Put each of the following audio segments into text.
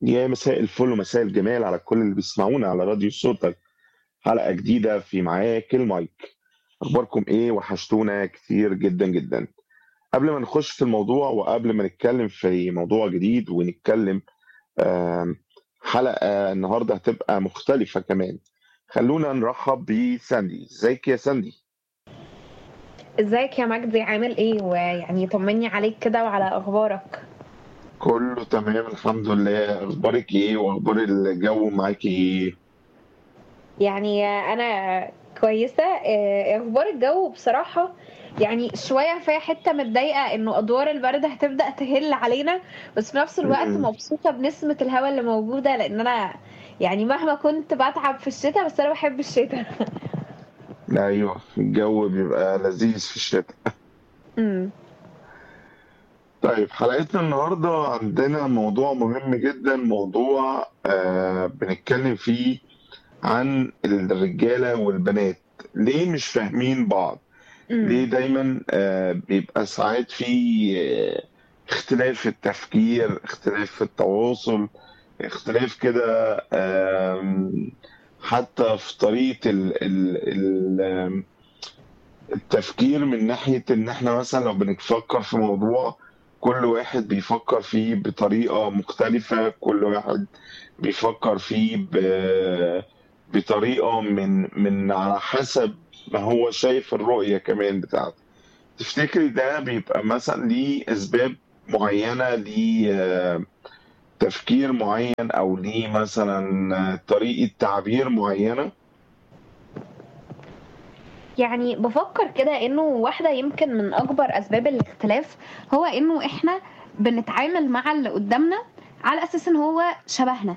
يا مساء الفل ومساء الجمال على كل اللي بيسمعونا على راديو صوتك حلقة جديدة في معاك المايك أخباركم إيه وحشتونا كتير جدا جدا قبل ما نخش في الموضوع وقبل ما نتكلم في موضوع جديد ونتكلم آم، حلقة النهاردة هتبقى مختلفة كمان خلونا نرحب بساندي ازيك يا ساندي ازيك يا مجدي عامل ايه ويعني طمني عليك كده وعلى اخبارك كله تمام الحمد لله اخبارك ايه واخبار الجو معاكي ايه يعني انا كويسه اه، اخبار الجو بصراحه يعني شويه فيها حته متضايقه انه ادوار البرد هتبدا تهل علينا بس في نفس الوقت م-م. مبسوطه بنسمه الهواء اللي موجوده لان انا يعني مهما كنت بتعب في الشتاء بس انا بحب الشتاء ايوه الجو بيبقى لذيذ في الشتاء امم طيب حلقتنا النهاردة عندنا موضوع مهم جدا موضوع آه بنتكلم فيه عن الرجالة والبنات ليه مش فاهمين بعض ليه امم دايما آه بيبقى ساعات في آه اختلاف في التفكير اختلاف في التواصل اختلاف كده آم، حتى في طريقة ال ال ال آم، التفكير من ناحية إن إحنا مثلا لو بنفكر في موضوع كل واحد بيفكر فيه بطريقة مختلفة كل واحد بيفكر فيه ب... بطريقة من من على حسب ما هو شايف الرؤية كمان بتاعته تفتكري ده بيبقى مثلا ليه أسباب معينة ليه آه، تفكير معين أو ليه مثلا آه، طريقة تعبير معينة يعني بفكر كده انه واحدة يمكن من اكبر اسباب الاختلاف هو انه احنا بنتعامل مع اللي قدامنا على اساس ان هو شبهنا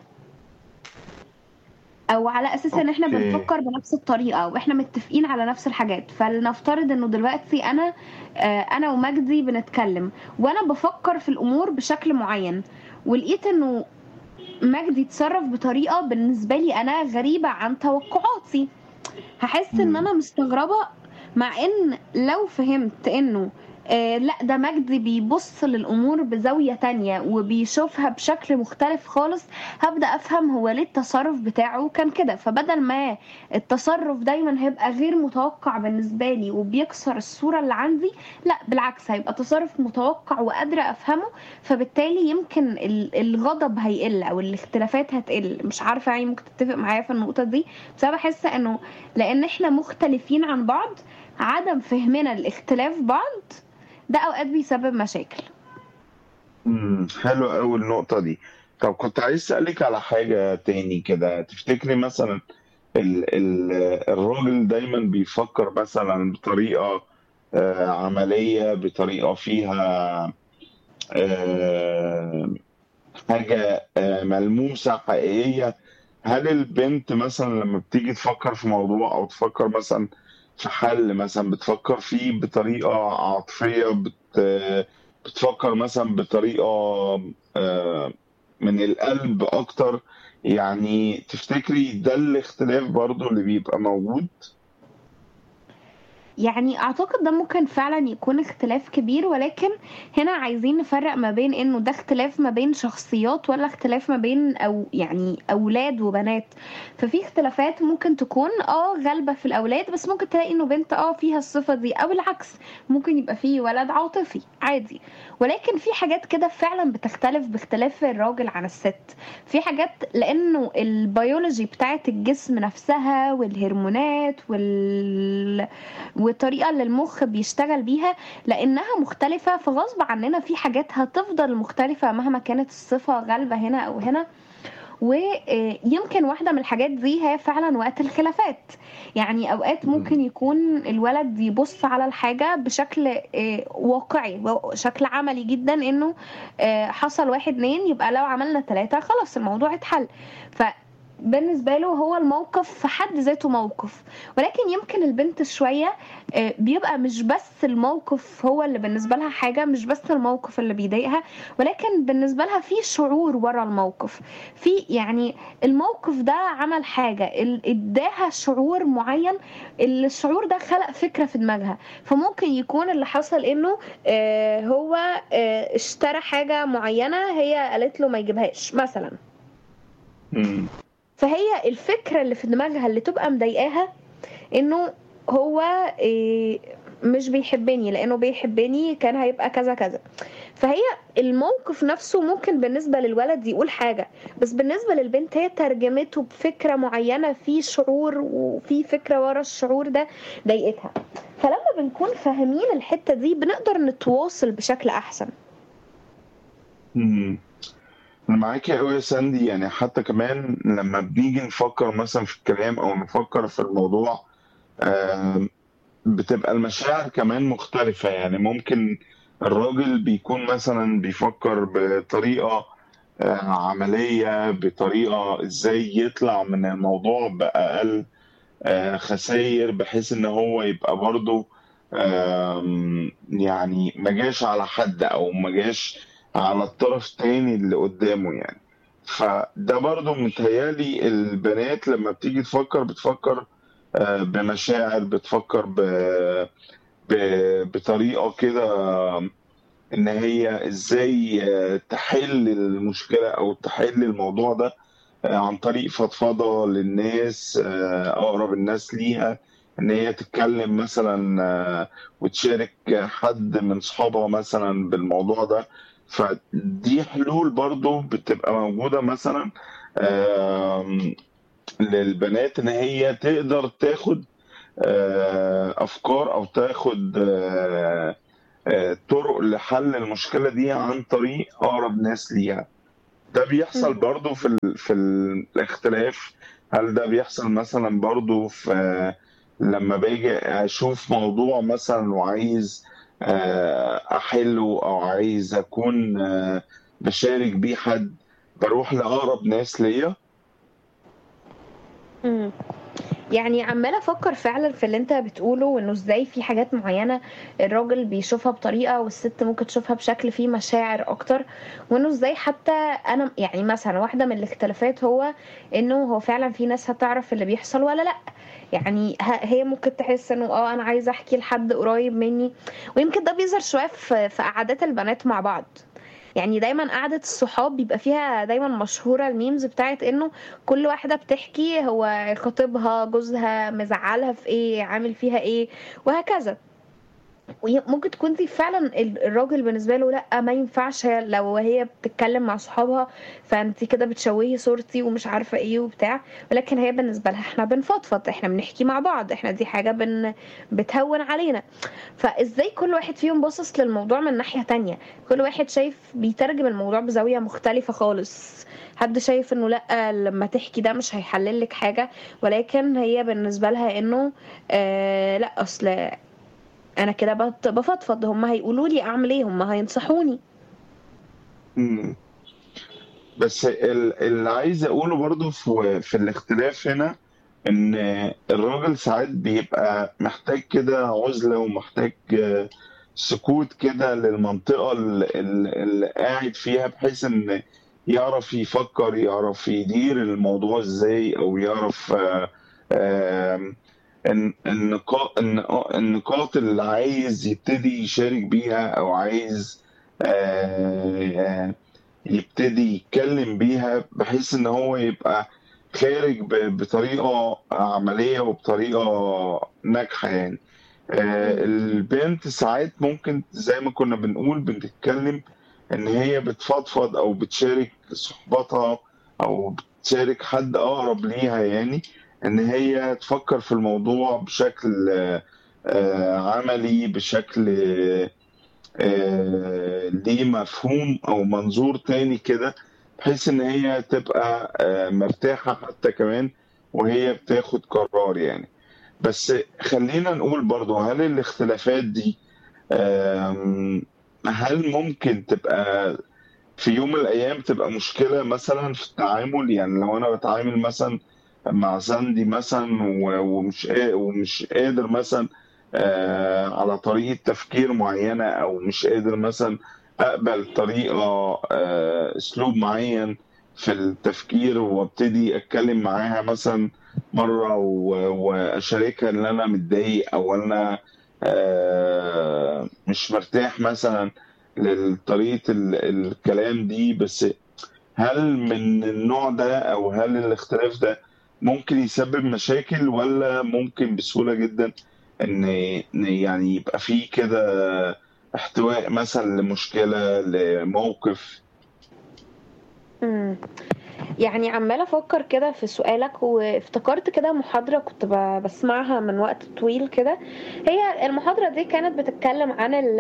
او على اساس ان احنا أوكي بنفكر بنفس الطريقه واحنا متفقين على نفس الحاجات فلنفترض انه دلوقتي انا آه، انا ومجدي بنتكلم وانا بفكر في الامور بشكل معين ولقيت انه مجدي اتصرف بطريقه بالنسبه لي انا غريبه عن توقعاتي هحس ان مم. انا مستغربه مع ان لو فهمت انه آه لا ده مجدي بيبص للامور بزاويه تانية وبيشوفها بشكل مختلف خالص هبدا افهم هو ليه التصرف بتاعه كان كده فبدل ما التصرف دايما هيبقى غير متوقع بالنسبه لي وبيكسر الصوره اللي عندي لا بالعكس هيبقى تصرف متوقع وقادره افهمه فبالتالي يمكن ال- الغضب هيقل او الاختلافات هتقل مش عارفه يعني ممكن تتفق معايا في النقطه دي بس انا بحس انه لان احنا مختلفين عن بعض عدم فهمنا لاختلاف بعض ده اوقات بيسبب مشاكل امم حلو قوي النقطة دي طب كنت عايز أسألك على حاجة تاني كده تفتكري مثلا ال ال الراجل دايما بيفكر مثلا بطريقة آه، عملية بطريقة فيها آه، حاجة آه، ملموسة حقيقية هل البنت مثلا لما بتيجي تفكر في موضوع أو تفكر مثلا في حل مثلا بتفكر فيه بطريقة عاطفية بت بتفكر مثلا بطريقة آه، من القلب أكتر يعني تفتكري ده الاختلاف برضو اللي بيبقى موجود؟ يعني اعتقد ده ممكن فعلا يكون اختلاف كبير ولكن هنا عايزين نفرق ما بين انه ده اختلاف ما بين شخصيات ولا اختلاف ما بين او يعني اولاد وبنات ففي اختلافات ممكن تكون اه غالبة في الاولاد بس ممكن تلاقي انه بنت اه فيها الصفة دي او العكس ممكن يبقى فيه ولد عاطفي عادي ولكن في حاجات كده فعلا بتختلف باختلاف الراجل عن الست في حاجات لانه البيولوجي بتاعت الجسم نفسها والهرمونات وال والطريقه اللي المخ بيشتغل بيها لانها مختلفه فغصب عننا في حاجات هتفضل مختلفه مهما كانت الصفه غالبه هنا او هنا ويمكن واحدة من الحاجات دي هي فعلا وقت الخلافات يعني أوقات ممكن يكون الولد يبص على الحاجة بشكل آه، واقعي وشكل عملي جدا إنه آه، حصل واحد اتنين يبقى لو عملنا تلاتة خلاص الموضوع اتحل ف بالنسبة له هو الموقف في حد ذاته موقف ولكن يمكن البنت شوية آه، بيبقى مش بس الموقف هو اللي بالنسبة لها حاجة مش بس الموقف اللي بيضايقها ولكن بالنسبة لها في شعور ورا الموقف في يعني الموقف ده عمل حاجة ال- اداها شعور معين الشعور ده خلق فكرة في دماغها فممكن يكون اللي حصل انه آه، هو آه، اشترى حاجة معينة هي قالت له ما يجيبهاش مثلا مم. فهي الفكرة اللي في دماغها اللي تبقى مضايقاها انه هو إيه مش بيحبني لانه بيحبني كان هيبقى كذا كذا فهي الموقف نفسه ممكن بالنسبة للولد يقول حاجة بس بالنسبة للبنت هي ترجمته بفكرة معينة في شعور وفي فكرة ورا الشعور ده ضايقتها فلما بنكون فاهمين الحتة دي بنقدر نتواصل بشكل أحسن مم. انا معاكي قوي يا ساندي يعني حتى كمان لما بنيجي نفكر مثلا في الكلام او نفكر في الموضوع آم، بتبقى المشاعر كمان مختلفة يعني ممكن الراجل بيكون مثلا بيفكر بطريقة آه، عملية بطريقة ازاي يطلع من الموضوع بأقل آه، خسائر بحيث ان هو يبقى برضه آم، يعني ما جاش على حد او ما جاش على الطرف التاني اللي قدامه يعني فده برضه متهيالي البنات لما بتيجي تفكر بتفكر آه، بمشاعر بتفكر ب... ب... بطريقة كده ان هي ازاي آه، تحل المشكلة او تحل الموضوع ده آه، عن طريق فضفضة للناس آه، اقرب الناس ليها ان هي تتكلم مثلا آه، وتشارك حد من صحابها مثلا بالموضوع ده فدي حلول برضو بتبقى موجودة مثلا آم، للبنات ان هي تقدر تاخد آه، افكار او تاخد آه، آه، طرق لحل المشكلة دي عن طريق اقرب ناس ليها ده بيحصل مم. برضو في ال... في الاختلاف هل ده بيحصل مثلا برضو في لما باجي اشوف موضوع مثلا وعايز آه، احله او عايز اكون آه، بشارك بيه حد بروح لاقرب ناس ليا مم. يعني عمالة أفكر فعلا في اللي أنت بتقوله وإنه إزاي في حاجات معينة الراجل بيشوفها بطريقة والست ممكن تشوفها بشكل فيه مشاعر أكتر وإنه إزاي حتى أنا يعني مثلا واحدة من الاختلافات هو إنه هو فعلا في ناس هتعرف اللي بيحصل ولا لأ يعني ه- هي ممكن تحس إنه أه أنا عايزة أحكي لحد قريب مني ويمكن ده بيظهر شوية في في قعدات البنات مع بعض يعني دايما قعدة الصحاب بيبقى فيها دايما مشهورة الميمز بتاعت انه كل واحدة بتحكي هو خطيبها جوزها مزعلها في ايه عامل فيها ايه وهكذا وممكن تكون دي فعلا ال- الراجل بالنسبة له لا ما ينفعش هي- لو هي بتتكلم مع صحابها فانت كده بتشوهي صورتي ومش عارفة ايه وبتاع ولكن هي بالنسبة لها احنا بنفضفض احنا بنحكي مع بعض احنا دي حاجة بن بتهون علينا فازاي كل واحد فيهم باصص للموضوع من ناحية تانية كل واحد شايف بيترجم الموضوع بزاوية مختلفة خالص حد شايف انه لا لما تحكي ده مش هيحلل لك حاجة ولكن هي بالنسبة لها انه آه لا اصل انا كده بت- بفضفض هم هيقولوا لي اعمل ايه هم هينصحوني مم. بس ال- اللي عايز اقوله برضو في في الاختلاف هنا ان الراجل ساعات بيبقى محتاج كده عزلة ومحتاج آه، سكوت كده للمنطقة ال- ال- اللي قاعد فيها بحيث ان يعرف يفكر يعرف يدير الموضوع ازاي او يعرف آه، آم، الن- النقاط النقاط اللي عايز يبتدي يشارك بيها او عايز آه، يبتدي يتكلم بيها بحيث ان هو يبقى خارج ب- بطريقة عملية وبطريقة ناجحة يعني آه، البنت ساعات ممكن زي ما كنا بنقول بنتكلم ان هي بتفضفض او بتشارك صحباتها او بتشارك حد اقرب ليها يعني ان هي تفكر في الموضوع بشكل آه، آه، عملي بشكل آه، ليه مفهوم او منظور تاني كده بحيث ان هي تبقى آه، مرتاحة حتى كمان وهي بتاخد قرار يعني بس خلينا نقول برضو هل الاختلافات دي آم، هل ممكن تبقى في يوم من الأيام تبقى مشكلة مثلا في التعامل يعني لو أنا بتعامل مثلا مع ساندي مثلا و- ومش قا- ومش قادر مثلا آه، على طريقة تفكير معينة أو مش قادر مثلا أقبل طريقة آه، أسلوب معين في التفكير وابتدي أتكلم معاها مثلا مرة و- وأشاركها إن أنا متضايق أو أنا آه، مش مرتاح مثلا لطريقة ال- الكلام دي بس هل من النوع ده او هل الاختلاف ده ممكن يسبب مشاكل ولا ممكن بسهولة جدا ان إن يعني يبقى فيه كده احتواء مثلا لمشكلة لموقف امم يعني عمالة أفكر كده في سؤالك وافتكرت كده محاضرة كنت ب- بسمعها من وقت طويل كده هي المحاضرة دي كانت بتتكلم عن ال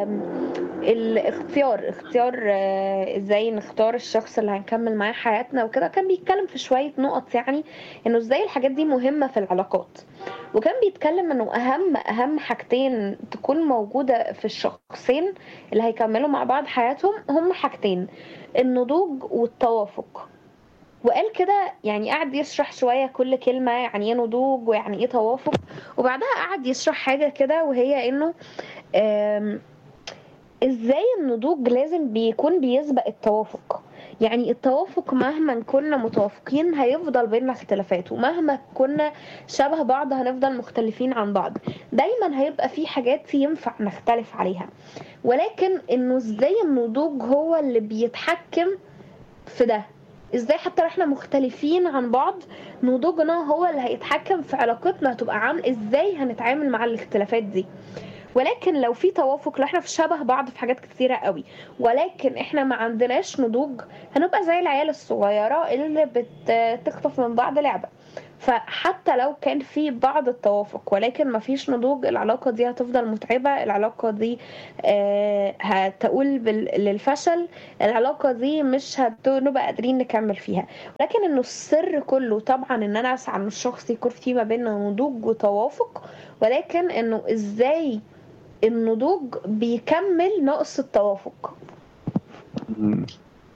الاختيار اختيار آه، ازاي نختار الشخص اللي هنكمل معاه حياتنا وكده كان بيتكلم في شوية نقط يعني انه ازاي الحاجات دي مهمة في العلاقات وكان بيتكلم انه اهم اهم حاجتين تكون موجودة في الشخصين اللي هيكملوا مع بعض حياتهم هم حاجتين النضوج والتوافق وقال كده يعني قعد يشرح شوية كل كلمة يعني ايه نضوج ويعني ايه توافق وبعدها قعد يشرح حاجة كده وهي انه آم، ازاي النضوج لازم بيكون بيسبق التوافق يعني التوافق مهما كنا متوافقين هيفضل بيننا اختلافات ومهما كنا شبه بعض هنفضل مختلفين عن بعض دايما هيبقى في حاجات ينفع نختلف عليها ولكن انه ازاي النضوج هو اللي بيتحكم في ده ازاي حتى لو احنا مختلفين عن بعض نضوجنا هو اللي هيتحكم في علاقتنا هتبقى عامل ازاي هنتعامل مع الاختلافات دي ولكن لو في توافق لو احنا في شبه بعض في حاجات كتيرة قوي ولكن احنا ما عندناش نضوج هنبقى زي العيال الصغيرة اللي بتخطف من بعض لعبة فحتى لو كان في بعض التوافق ولكن ما فيش نضوج العلاقة دي هتفضل متعبة العلاقة دي آه، هتقول بال- للفشل العلاقة دي مش هنبقى قادرين نكمل فيها لكن انه السر كله طبعا ان انا اسعى ان الشخص يكون في ما بيننا نضوج وتوافق ولكن انه ازاي النضوج بيكمل نقص التوافق مم.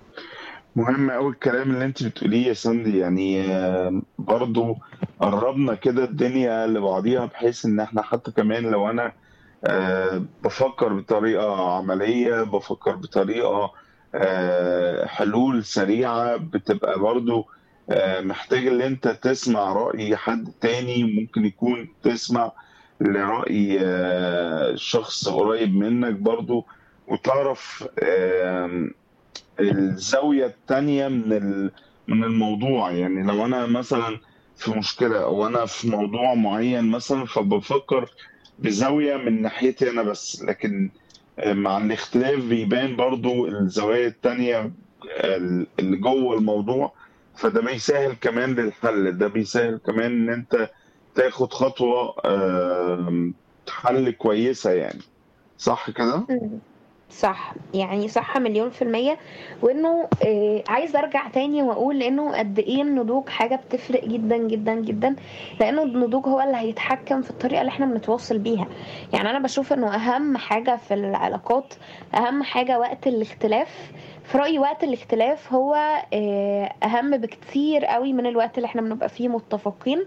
مهم قوي الكلام اللي انت بتقوليه يا ساندي يعني آه، برضو قربنا كده الدنيا لبعضيها بحيث ان احنا حتى كمان لو انا آه، بفكر بطريقة عملية بفكر بطريقة آه، حلول سريعة بتبقى برضو آه، محتاج ان انت تسمع رأي حد تاني ممكن يكون تسمع لرأي آه، شخص قريب منك برضو وتعرف آم، الزاوية التانية من ال- من الموضوع يعني لو أنا مثلا في مشكلة أو أنا في موضوع معين مثلا فبفكر بزاوية من ناحيتي أنا بس لكن آه، مع الاختلاف بيبان برضو الزوايا التانية آه، اللي جوه الموضوع فده بيسهل كمان للحل ده بيسهل كمان إن أنت تاخد خطوة آم، حل كويسة يعني صح كده؟ مم. صح يعني صح مليون في المية وانه آه عايز ارجع تاني واقول انه قد ايه النضوج حاجة بتفرق جدا جدا جدا لانه النضوج هو اللي هيتحكم في الطريقة اللي احنا بنتواصل بيها يعني انا بشوف انه اهم حاجة في العلاقات اهم حاجة وقت الاختلاف في رأيي وقت الاختلاف هو آه اهم بكتير قوي من الوقت اللي احنا بنبقى فيه متفقين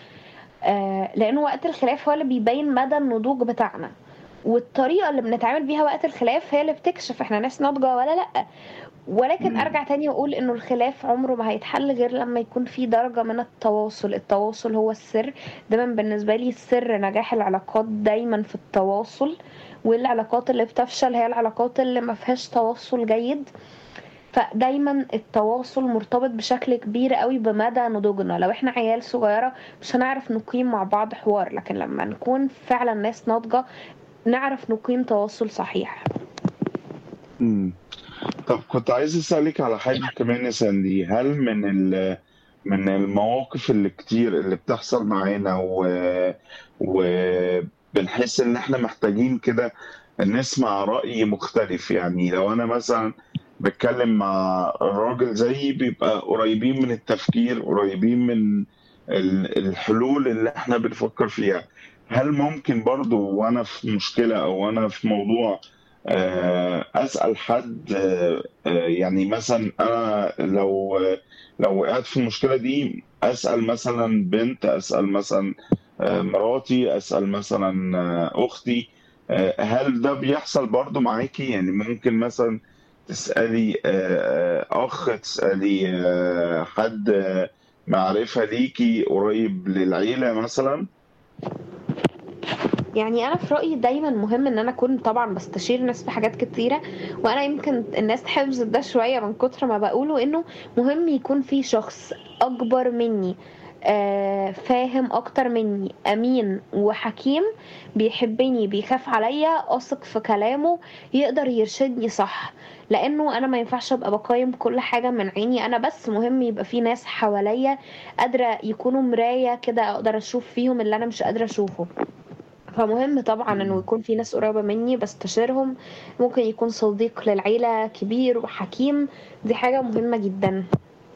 آه لانه وقت الخلاف هو اللي بيبين مدى النضوج بتاعنا والطريقة اللي بنتعامل بيها وقت الخلاف هي اللي بتكشف احنا ناس ناضجة ولا لأ ولكن مم. ارجع تاني واقول انه الخلاف عمره ما هيتحل غير لما يكون في درجة من التواصل التواصل هو السر دايما بالنسبة لي سر نجاح العلاقات دايما في التواصل والعلاقات اللي بتفشل هي العلاقات اللي ما فيهاش تواصل جيد فدايما التواصل مرتبط بشكل كبير قوي بمدى نضوجنا لو احنا عيال صغيرة مش هنعرف نقيم مع بعض حوار لكن لما نكون فعلا ناس ناضجة نعرف نقيم تواصل صحيح مم. طب كنت عايز أسألك على حاجة كمان يا ساندي هل من ال من المواقف اللي كتير اللي بتحصل معانا و وبنحس إن إحنا محتاجين كده نسمع رأي مختلف يعني لو أنا مثلا بتكلم مع راجل زيي بيبقى قريبين من التفكير قريبين من ال- الحلول اللي إحنا بنفكر فيها هل ممكن برضو وأنا في مشكلة أو أنا في موضوع آه، أسأل حد آه، آه، يعني مثلا أنا لو لو وقعت في المشكلة دي أسأل مثلا بنت أسأل مثلا آه، مراتي أسأل مثلا آه، أختي آه، هل ده بيحصل برضو معاكي يعني ممكن مثلا تسألي آه، آه، أخ تسألي آه، حد آه، معرفة ليكي قريب للعيلة مثلا يعني انا في رايي دايما مهم ان انا اكون طبعا بستشير ناس في حاجات كتيره وانا يمكن الناس حفظت ده شويه من كتر ما بقوله انه مهم يكون في شخص اكبر مني آه، فاهم اكتر مني امين وحكيم بيحبني بيخاف عليا اثق في كلامه يقدر يرشدني صح لانه انا ما ينفعش ابقى بقيم كل حاجه من عيني انا بس مهم يبقى في ناس حواليا قادره يكونوا مرايه كده اقدر اشوف فيهم اللي انا مش قادره اشوفه فمهم طبعا انه يكون في ناس قريبه مني بستشيرهم ممكن يكون صديق للعيله كبير وحكيم دي حاجه مهمه جدا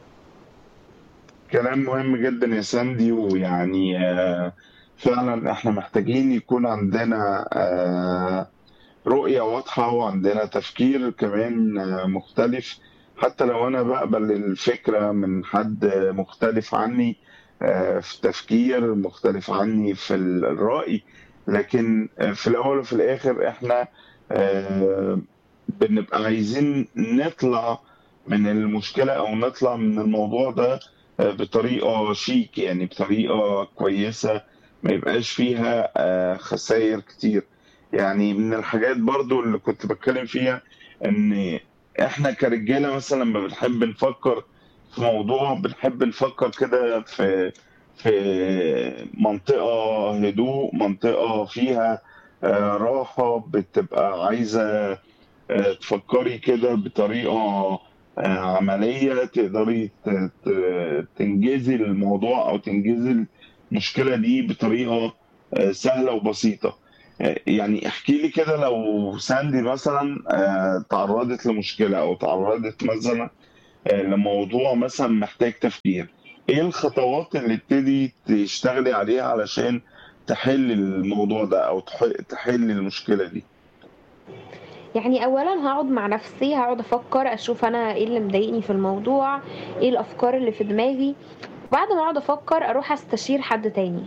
كلام مهم جدا يا ساندي ويعني آه، فعلا احنا محتاجين يكون عندنا آه، رؤية واضحة وعندنا تفكير كمان آه، مختلف حتى لو أنا بقبل الفكرة من حد مختلف عني آه، في التفكير مختلف عني في الرأي لكن آه، في الأول وفي الآخر إحنا آه، بنبقى عايزين نطلع من المشكلة أو نطلع من الموضوع ده آه، بطريقة شيك يعني بطريقة كويسة ما يبقاش فيها آه، خسائر كتير يعني من الحاجات برضو اللي كنت بتكلم فيها ان احنا كرجالة مثلا لما بنحب نفكر في موضوع بنحب نفكر كده في في منطقة هدوء منطقة فيها آه، راحة بتبقى عايزة آه، تفكري كده بطريقة آه، عملية تقدري ت- ت- تنجزي الموضوع أو تنجزي المشكلة دي بطريقة آه، سهلة وبسيطة آه، يعني احكي لي كده لو ساندي مثلا آه، تعرضت لمشكلة أو تعرضت مثلا آه، لموضوع مثلا محتاج تفكير إيه الخطوات اللي تبتدي تشتغلي عليها علشان تحل الموضوع ده أو تح- تحل المشكلة دي يعني اولا هقعد مع نفسي هقعد افكر اشوف انا ايه اللي مضايقني في الموضوع ايه الافكار اللي في دماغي بعد ما اقعد افكر اروح استشير حد تاني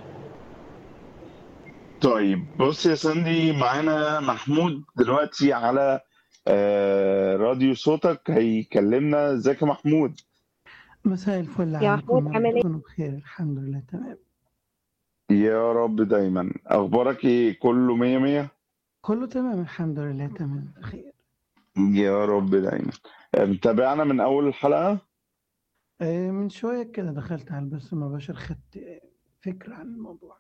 طيب بص يا ساندي معانا محمود دلوقتي على آه، راديو صوتك هيكلمنا ازيك يا محمود مساء الفل يا عليكم محمود يا رب عامل ايه تكونوا بخير الحمد لله تمام يا رب دايما اخبارك ايه كله مية مية كله تمام الحمد لله تمام بخير يا رب دايما آه، متابعنا من اول الحلقة آه، من شوية كده دخلت على البث المباشر خدت آه، فكرة عن الموضوع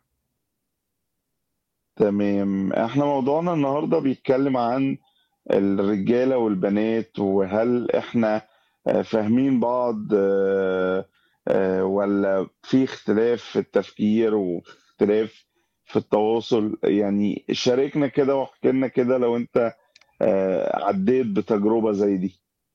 تمام احنا موضوعنا النهاردة بيتكلم عن الرجالة والبنات وهل احنا آه، فاهمين بعض آه، آه، ولا في اختلاف في التفكير واختلاف في التواصل يعني شاركنا كده واحكي لنا كده لو انت آه، عديت بتجربة زي دي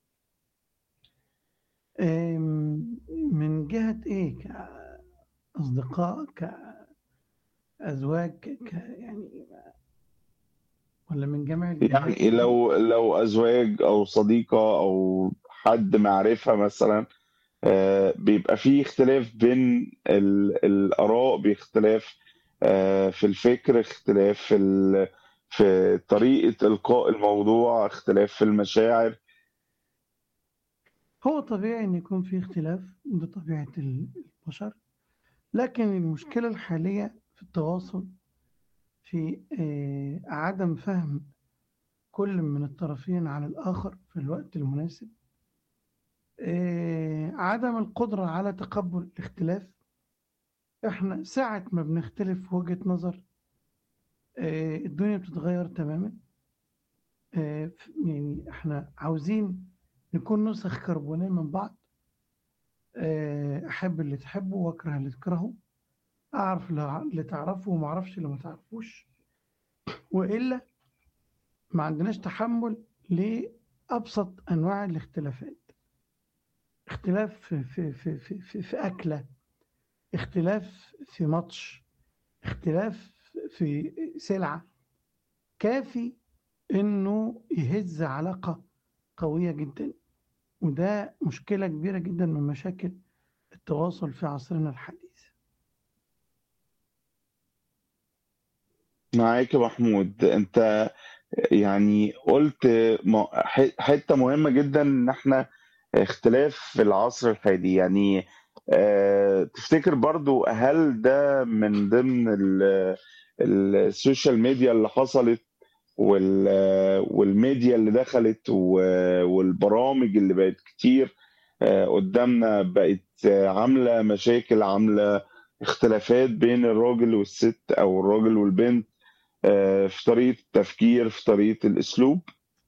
آم، من جهة ايه كأصدقاء كأزواج ك ك- يعني ولا من جميع الجهات يعني لو لو أزواج أو صديقة أو حد معرفة مثلا آه، بيبقى فيه اختلاف بين ال- الآراء باختلاف آه، في الفكر اختلاف في ال- في طريقة إلقاء الموضوع اختلاف في المشاعر هو طبيعي ان يكون في اختلاف ده طبيعة البشر لكن المشكلة الحالية في التواصل في آه، عدم فهم كل من الطرفين على الآخر في الوقت المناسب آه، عدم القدرة على تقبل الاختلاف احنا ساعة ما بنختلف في وجهة نظر آه، الدنيا بتتغير تماما آه، ف- يعني احنا عاوزين نكون نسخ كربونية من بعض آه، أحب اللي تحبه وأكره اللي تكرهه أعرف اللي اللي تعرفه وما أعرفش اللي ما تعرفوش وإلا ما عندناش تحمل لأبسط أنواع الاختلافات اختلاف في, في, في, في, في, في أكلة اختلاف في ماتش اختلاف في سلعة كافي إنه يهز علاقة قوية جدا وده مشكلة كبيرة جدا من مشاكل التواصل في عصرنا الحديث معاك يا محمود انت يعني قلت م- ح- حتة مهمة جدا ان احنا اختلاف في العصر الحالي يعني آه، تفتكر برضو هل ده من ضمن ال- السوشيال ميديا اللي حصلت وال- والميديا اللي دخلت و- والبرامج اللي بقت كتير آه، قدامنا بقت آه، عاملة مشاكل عاملة اختلافات بين الراجل والست أو الراجل والبنت آه، في طريقة التفكير في طريقة الأسلوب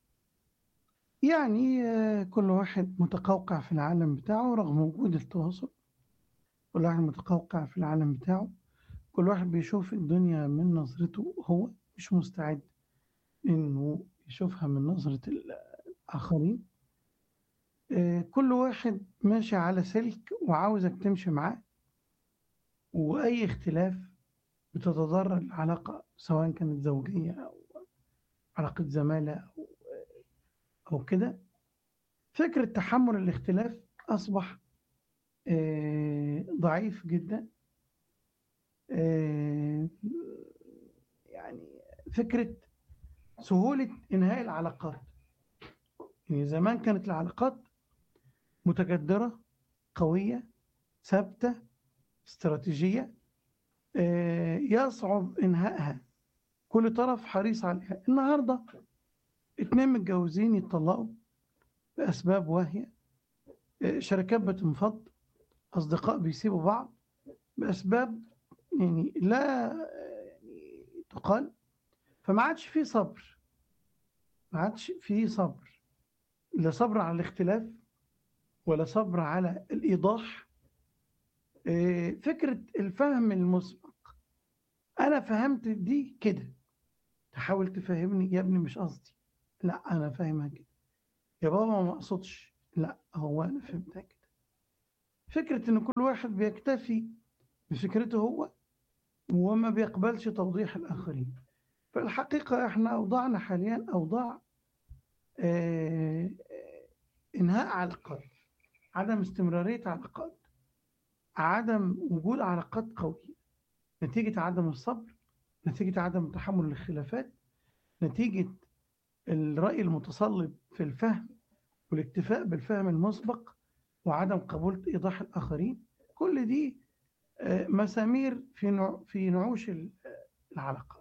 يعني آه، كل واحد متقوقع في العالم بتاعه رغم وجود التواصل كل واحد متقوقع في العالم بتاعه كل واحد بيشوف الدنيا من نظرته هو مش مستعد إنه يشوفها من نظرة الآخرين آه، كل واحد ماشي على سلك وعاوزك تمشي معاه وأي اختلاف بتتضرر العلاقة سواء كانت زوجية أو علاقة زمالة أو أو كده فكرة تحمل الاختلاف أصبح آه، ضعيف جدا آه، يعني فكرة سهولة إنهاء العلاقات يعني زمان كانت العلاقات متجدرة قوية ثابتة استراتيجية آه، يصعب إنهائها كل طرف حريص عليها النهاردة اتنين متجوزين يتطلقوا بأسباب واهية آه، شركات بتنفض أصدقاء بيسيبوا بعض بأسباب يعني لا يعني تقال فما عادش في صبر ما عادش في صبر لا صبر على الاختلاف ولا صبر على الإيضاح آه، فكرة الفهم المسبق أنا فهمت دي كده تحاول تفهمني يا ابني مش قصدي لا أنا فاهمها كده يا بابا ما أقصدش لا هو أنا فهمتها كده فكرة إن كل واحد بيكتفي بفكرته هو وما بيقبلش توضيح الآخرين فالحقيقة إحنا أوضاعنا حاليا أوضاع آه، آه، إنهاء علاقات عدم استمرارية علاقات عدم وجود علاقات قوية نتيجة عدم الصبر نتيجة عدم تحمل الخلافات نتيجة الرأي المتصلب في الفهم والاكتفاء بالفهم المسبق وعدم قبول إيضاح الآخرين كل دي آه، مسامير في نوع في نعوش ال- العلاقات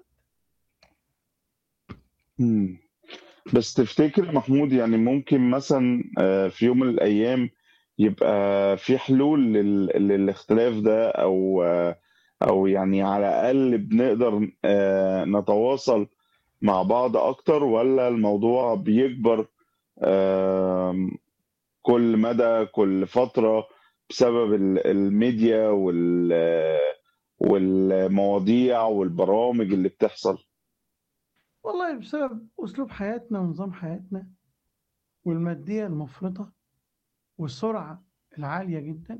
مم. بس تفتكر محمود يعني ممكن مثلا آه، في يوم من الأيام يبقى في حلول لل- للاختلاف ده أو آه، أو يعني على الأقل بنقدر آه، نتواصل مع بعض أكتر ولا الموضوع بيكبر آم، كل مدى كل فترة بسبب ال- الميديا وال والمواضيع والبرامج اللي بتحصل والله بسبب أسلوب حياتنا ونظام حياتنا والمادية المفرطة والسرعة العالية جدا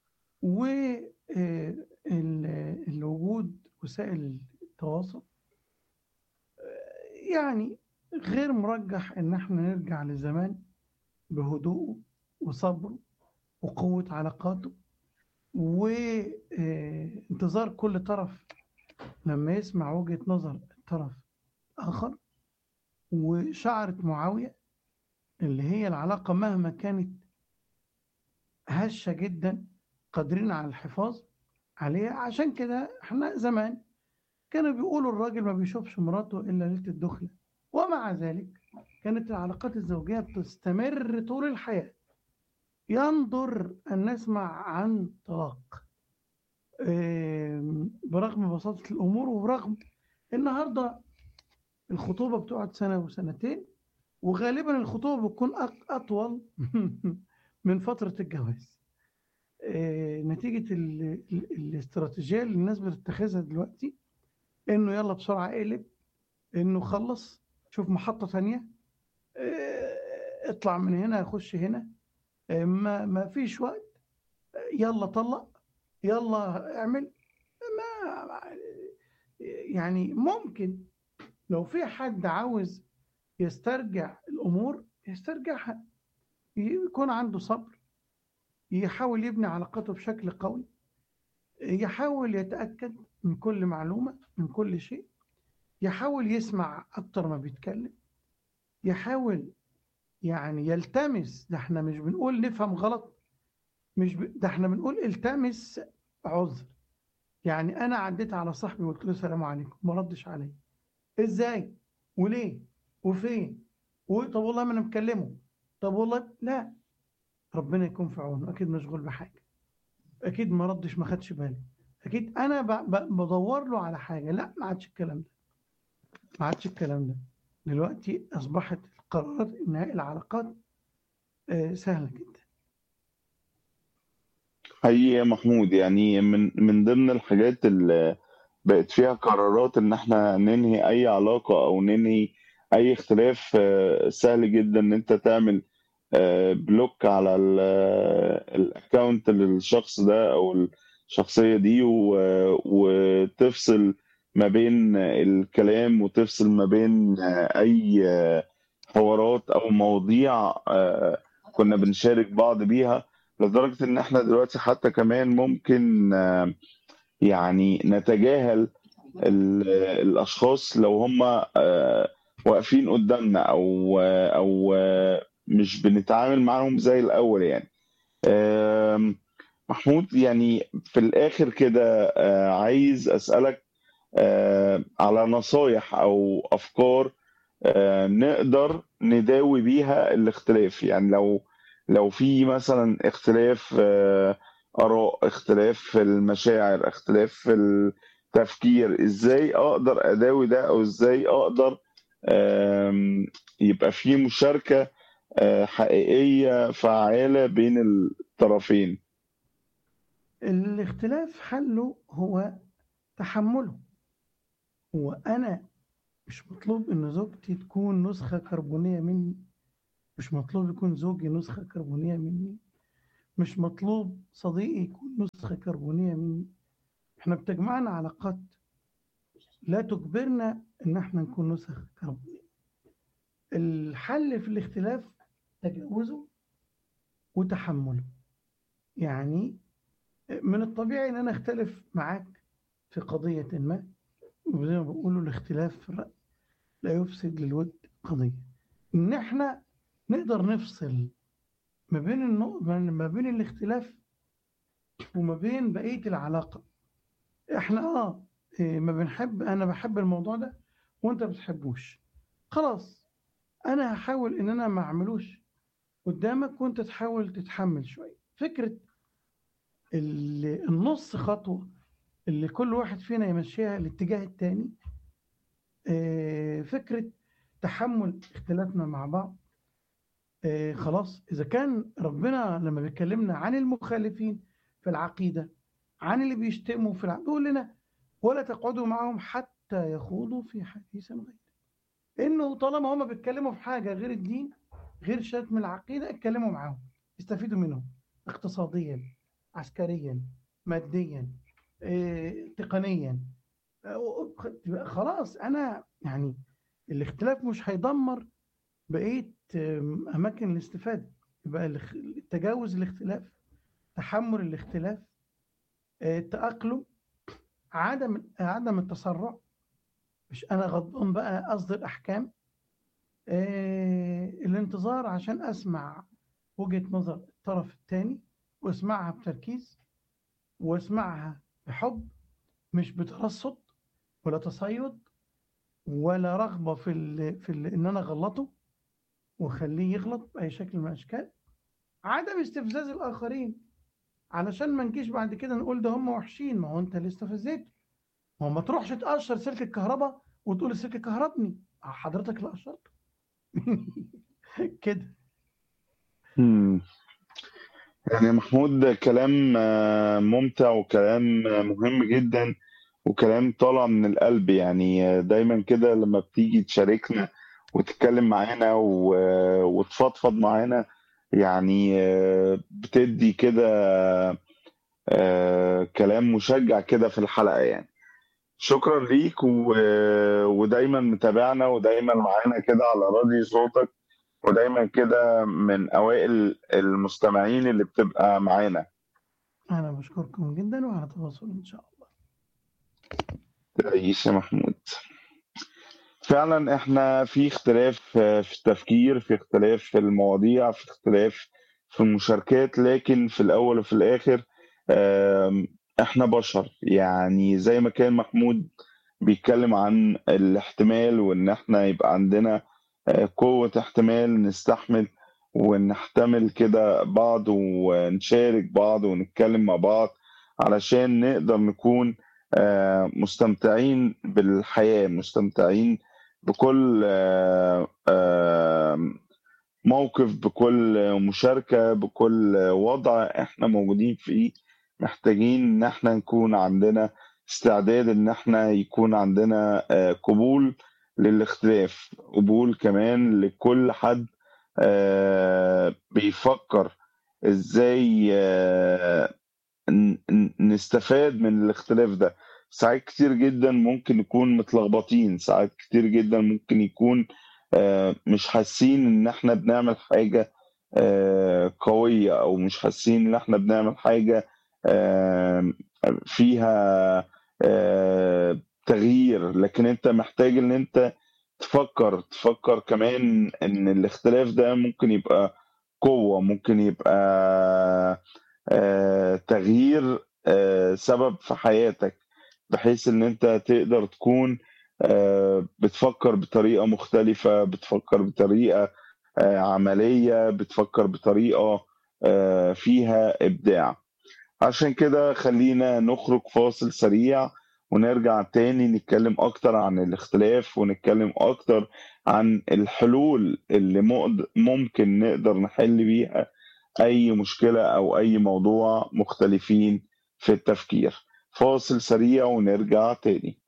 والوجود وسائل التواصل آه، يعني غير مرجح إن احنا نرجع لزمان بهدوءه وصبره وقوة علاقاته وانتظار كل طرف لما يسمع وجهة نظر الطرف آخر وشعرت معاوية اللي هي العلاقة مهما كانت هشة جدا قادرين على الحفاظ عليها عشان كده احنا زمان كانوا بيقولوا الراجل ما بيشوفش مراته إلا ليلة الدخلة ومع ذلك كانت العلاقات الزوجية بتستمر طول الحياة ينظر أن نسمع عن طلاق آم، برغم بساطة الأمور وبرغم النهاردة الخطوبة بتقعد سنة وسنتين وغالبا الخطوبة بتكون أق- أطول من فترة الجواز آه، نتيجة ال- ال- الاستراتيجية اللي الناس بتتخذها دلوقتي إنه يلا بسرعة اقلب إنه خلص شوف محطة تانية آه، اطلع من هنا خش هنا آه، ما ما فيش وقت آه، يلا طلق يلا اعمل ما يعني ممكن لو في حد عاوز يسترجع الأمور يسترجعها يكون عنده صبر يحاول يبني علاقاته بشكل قوي يحاول يتأكد من كل معلومة من كل شيء يحاول يسمع أكتر ما بيتكلم يحاول يعني يلتمس ده احنا مش بنقول نفهم غلط مش ب... ده احنا بنقول التمس عذر يعني انا عديت على صاحبي وقلت له السلام عليكم ما ردش عليا ازاي وليه وفين و- طب والله ما انا مكلمه طب والله لا ربنا يكون في عونه اكيد مشغول بحاجه اكيد ما ردش ما خدش بالي اكيد انا ب... ب... بدور له على حاجه لا ما عادش الكلام ده ما عادش الكلام ده دلوقتي اصبحت قرارات انهاء العلاقات آه، سهله جدا حقيقي يا محمود يعني من من ضمن الحاجات اللي بقت فيها قرارات ان احنا ننهي اي علاقة او ننهي اي اختلاف آه، سهل جدا ان انت تعمل آه، بلوك على الاكونت للشخص ده او الشخصية دي و- وتفصل ما بين الكلام وتفصل ما بين آه، اي آه، حوارات او مواضيع آه، كنا بنشارك بعض بيها لدرجة إن إحنا دلوقتي حتى كمان ممكن آه، يعني نتجاهل ال- الأشخاص لو هم آه، واقفين قدامنا أو آه، أو آه، مش بنتعامل معاهم زي الأول يعني آم، محمود يعني في الآخر كده آه، عايز أسألك آه، على نصايح أو أفكار آه، نقدر نداوي بيها الاختلاف يعني لو لو في مثلا اختلاف آه، آراء اختلاف في المشاعر اختلاف في التفكير ازاي اقدر اداوي ده او ازاي اقدر آم، يبقى في مشاركة آه، حقيقية فعالة بين الطرفين الاختلاف حله هو تحمله هو انا مش مطلوب ان زوجتي تكون نسخة كربونية مني مش مطلوب يكون زوجي نسخة كربونية مني مش مطلوب صديقي يكون نسخة كربونية مني احنا بتجمعنا علاقات لا تجبرنا ان احنا نكون نسخ كربونية الحل في الاختلاف تجاوزه وتحمله يعني من الطبيعي ان انا اختلف معاك في قضية ما وزي ما بيقولوا الاختلاف في الرأي لا يفسد للود قضية ان احنا نقدر نفصل ما بين النق... ما بين الاختلاف وما بين بقية العلاقة احنا اه إيه، ما بنحب انا بحب الموضوع ده وانت بتحبوش خلاص انا هحاول ان انا ما اعملوش قدامك وانت تحاول تتحمل شوية فكرة ال- النص خطوة اللي كل واحد فينا يمشيها الاتجاه التاني آه، فكرة تحمل اختلافنا مع بعض آه، خلاص إذا كان ربنا لما بيكلمنا عن المخالفين في العقيدة عن اللي بيشتموا في العقيدة بيقول لنا ولا تقعدوا معهم حتى يخوضوا في حديث غيره إنه طالما هما بيتكلموا في حاجة غير الدين غير شتم العقيدة اتكلموا معاهم استفيدوا منهم اقتصاديا عسكريا ماديا آه، تقنيا آه، خلاص أنا يعني الاختلاف مش هيدمر بقية آم، أماكن الاستفادة يبقى الاخ- التجاوز الاختلاف تحمل الاختلاف آه، التأقلم عدم عدم التسرع مش أنا غضبان بقى أصدر أحكام آه، الانتظار عشان أسمع وجهة نظر الطرف الثاني واسمعها بتركيز واسمعها بحب مش بترصد ولا تصيد ولا رغبة في ال في ال إن أنا أغلطه واخليه يغلط بأي شكل من الأشكال عدم استفزاز الآخرين علشان ما نجيش بعد كده نقول ده هم وحشين ما هو أنت اللي استفزيته ما هو ما تروحش تقشر سلك الكهرباء وتقول السلك كهربني حضرتك اللي قشرته كده مم. يعني يا محمود ده كلام آه، ممتع وكلام آه، مهم جدا وكلام طالع من القلب يعني آه، دايما كده لما بتيجي تشاركنا وتتكلم معانا و- وتفضفض معانا يعني آه، بتدي كده آه، كلام مشجع كده في الحلقة يعني شكرا ليك و... ودايما متابعنا ودايما معانا كده على راديو صوتك ودايما كده من أوائل المستمعين اللي بتبقى معانا أنا بشكركم جدا وعلى تواصل إن شاء الله تعيش يا محمود فعلا احنا في اختلاف آه، في التفكير في اختلاف في المواضيع في اختلاف في المشاركات لكن في الأول وفي الآخر آم، إحنا بشر يعني زي ما كان محمود بيتكلم عن الاحتمال وإن إحنا يبقى عندنا آه، قوة احتمال نستحمل ونحتمل كده بعض ونشارك بعض ونتكلم مع بعض علشان نقدر نكون آه، مستمتعين بالحياة مستمتعين بكل آه، آه، موقف بكل مشاركة بكل وضع احنا موجودين فيه محتاجين ان احنا نكون عندنا استعداد ان احنا يكون عندنا آه، قبول للاختلاف قبول كمان لكل حد آه، بيفكر ازاي آه، ن- ن- نستفاد من الاختلاف ده ساعات كتير جدا ممكن نكون متلخبطين ساعات كتير جدا ممكن يكون آه، مش حاسين ان احنا بنعمل حاجة آه، قوية او مش حاسين ان احنا بنعمل حاجة آه، فيها آه، تغيير لكن انت محتاج ان انت تفكر تفكر كمان ان الاختلاف ده ممكن يبقى قوة ممكن يبقى آه، تغيير آه، سبب في حياتك بحيث ان انت تقدر تكون آه، بتفكر بطريقة مختلفة بتفكر بطريقة آه، عملية بتفكر بطريقة آه، فيها إبداع عشان كده خلينا نخرج فاصل سريع ونرجع تاني نتكلم أكتر عن الاختلاف ونتكلم أكتر عن الحلول اللي مقد- ممكن نقدر نحل بيها أي مشكلة أو أي موضوع مختلفين في التفكير فاصل سريع ونرجع تاني